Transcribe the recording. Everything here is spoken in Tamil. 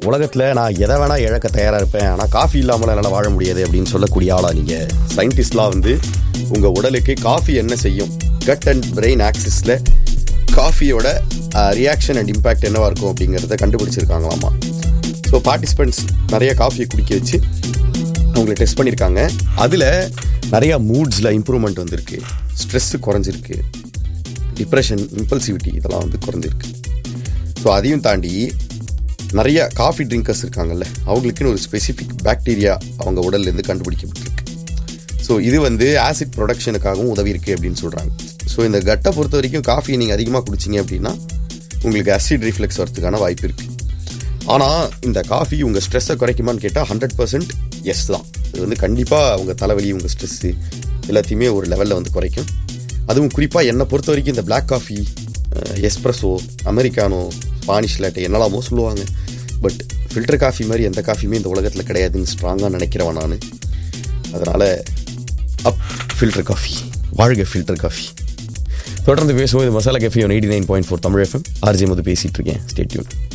உலகத்தில் நான் எதை வேணால் இழக்க தயாராக இருப்பேன் ஆனால் காஃபி இல்லாமல் என்னால் வாழ முடியாது அப்படின்னு சொல்லக்கூடிய ஆளா நீங்கள் சயின்டிஸ்ட்லாம் வந்து உங்கள் உடலுக்கு காஃபி என்ன செய்யும் கட் அண்ட் பிரெயின் ஆக்சிஸில் காஃபியோட ரியாக்ஷன் அண்ட் இம்பேக்ட் என்னவா இருக்கும் அப்படிங்கிறத கண்டுபிடிச்சிருக்காங்களாமா ஸோ பார்ட்டிசிபெண்ட்ஸ் நிறைய காஃபியை குடிக்க வச்சு அவங்களை டெஸ்ட் பண்ணியிருக்காங்க அதில் நிறையா மூட்ஸில் இம்ப்ரூவ்மெண்ட் வந்திருக்கு ஸ்ட்ரெஸ்ஸு குறைஞ்சிருக்கு டிப்ரெஷன் இம்பல்சிவிட்டி இதெல்லாம் வந்து குறைஞ்சிருக்கு ஸோ அதையும் தாண்டி நிறைய காஃபி ட்ரிங்கர்ஸ் இருக்காங்கல்ல அவங்களுக்குன்னு ஒரு ஸ்பெசிஃபிக் பாக்டீரியா அவங்க உடல்லேருந்து கண்டுபிடிக்கப்பட்டிருக்கு ஸோ இது வந்து ஆசிட் ப்ரொடக்ஷனுக்காகவும் உதவி இருக்குது அப்படின்னு சொல்கிறாங்க ஸோ இந்த கட்டை பொறுத்த வரைக்கும் காஃபி நீங்கள் அதிகமாக குடிச்சிங்க அப்படின்னா உங்களுக்கு அசிட் ரிஃப்ளெக்ஸ் வரதுக்கான வாய்ப்பு இருக்குது ஆனால் இந்த காஃபி உங்கள் ஸ்ட்ரெஸ்ஸை குறைக்குமான்னு கேட்டால் ஹண்ட்ரட் பர்சன்ட் எஸ் தான் இது வந்து கண்டிப்பாக உங்கள் தலைவலி உங்கள் ஸ்ட்ரெஸ்ஸு எல்லாத்தையுமே ஒரு லெவலில் வந்து குறைக்கும் அதுவும் குறிப்பாக என்னை பொறுத்த வரைக்கும் இந்த black coffee espresso Americano Spanish லேட்டை என்னலாமோ சொல்லுவாங்க பட் ஃபில்டர் காஃபி மாதிரி எந்த காஃபியுமே இந்த உலகத்தில் கிடையாதுன்னு ஸ்ட்ராங்காக நினைக்கிறவன் நான் அதனால் அப் ஃபில்டர் காஃபி வாழ்க ஃபில்டர் காஃபி தொடர்ந்து பேசுவோம் இது masala coffee one eighty nine point four Tamil FM RJ Madhu பேசிகிட்டு இருக்கேன் ஸ்டேட்யூன்